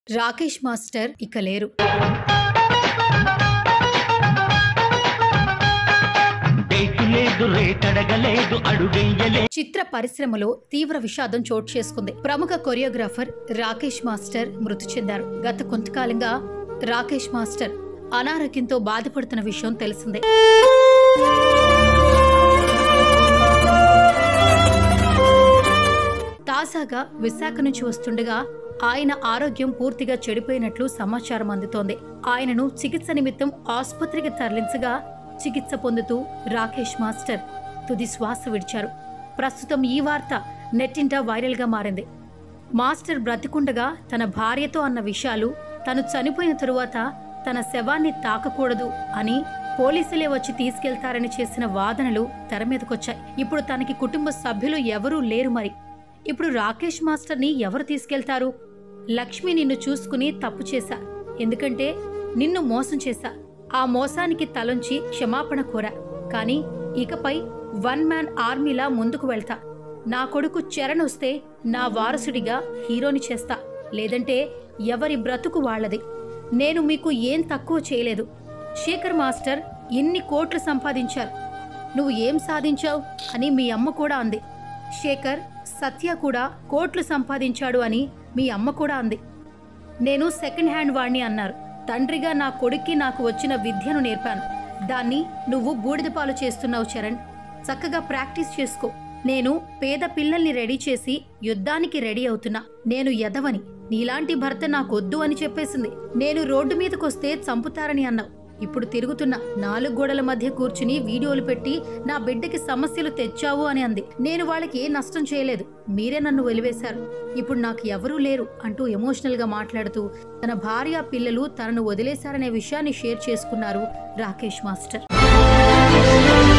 Rakesh master ఇక లేరు date లేదు రేటడగలేదు అడుగెయ్యలే చిత్ర పరిశ్రమలో తీవ్ర విషాదం చోటు చేసుకుంది ప్రముఖ కొరియోగ్రాఫర్ రాకేష్ మాస్టర్ మృతి చెందారు గత కొంతకాలంగా రాకేష్ మాస్టర్ అనారోగ్యంతో బాధపడుతున్న విషయం తెలిసిందే తాజాగా విశాఖ నుంచి వస్తుండగా ఆయన ఆరోగ్యం పూర్తిగా చెడిపోయినట్లు సమాచారం అందుతోంది ఆయనను చికిత్స నిమిత్తం ఆసుపత్రికి తరలించగా చికిత్స పొందుతూ రాకేష్ మాస్టర్ తుది శ్వాస విడిచారు ప్రస్తుతం ఈ వార్త నెట్టింట వైరల్గా మారింది మాస్టర్ బ్రతికుండగా తన భార్యతో అన్న విషయాలు తను చనిపోయిన తరువాత తన శవాన్ని తాకకూడదు అని పోలీసులే వచ్చి తీసుకెళ్తారని చేసిన వాదనలు తెర మీదకొచ్చాయి ఇప్పుడు తనకి కుటుంబ సభ్యులు ఎవరూ లేరు మరి ఇప్పుడు రాకేష్ మాస్టర్ని ఎవరు తీసుకెళ్తారు లక్ష్మి నిన్ను చూసుకుని తప్పు చేశా ఎందుకంటే నిన్ను మోసం చేశా ఆ మోసానికి తలొంచి క్షమాపణ కోరా కానీ ఇకపై వన్ మ్యాన్ ఆర్మీలా ముందుకు వెళ్తా నా కొడుకు చరణ్ వస్తే నా వారసుడిగా హీరోని చేస్తా లేదంటే ఎవరి బ్రతుకు వాళ్ళది నేను మీకు ఏం తక్కువ చేయలేదు శేఖర్ మాస్టర్ ఎన్ని కోట్లు సంపాదించారు నువ్వు ఏం సాధించావు అని మీ అమ్మ కూడా అంది శేఖర్ సత్య కూడా కోట్లు సంపాదించాడు అని మీ అమ్మ కూడా అంది నేను సెకండ్ హ్యాండ్ వాణ్ణి అన్నారు తండ్రిగా నా కొడుక్కి నాకు వచ్చిన విద్యను నేర్పాను దాన్ని నువ్వు బూడిదపాలు చేస్తున్నావు చరణ్ చక్కగా ప్రాక్టీస్ చేసుకో నేను పేద పిల్లల్ని రెడీ చేసి యుద్ధానికి రెడీ అవుతున్నా నేను ఎదవని నీలాంటి భర్త నాకొద్దు అని చెప్పేసింది నేను రోడ్డు మీదకొస్తే చంపుతారని అన్నావు ఇప్పుడు తిరుగుతున్నా నాలుగు గోడల మధ్య కూర్చుని వీడియోలు పెట్టి నా బిడ్డకి సమస్యలు తెచ్చావు అని అంది నేను వాళ్ళకి ఏ నష్టం చేయలేదు మీరే నన్ను వెలివేశారు ఇప్పుడు నాకు ఎవరూ లేరు అంటూ ఎమోషనల్ గా మాట్లాడుతూ తన భార్య పిల్లలు తనను వదిలేశారనే విషయాన్ని షేర్ చేసుకున్నారు రాకేష్ మాస్టర్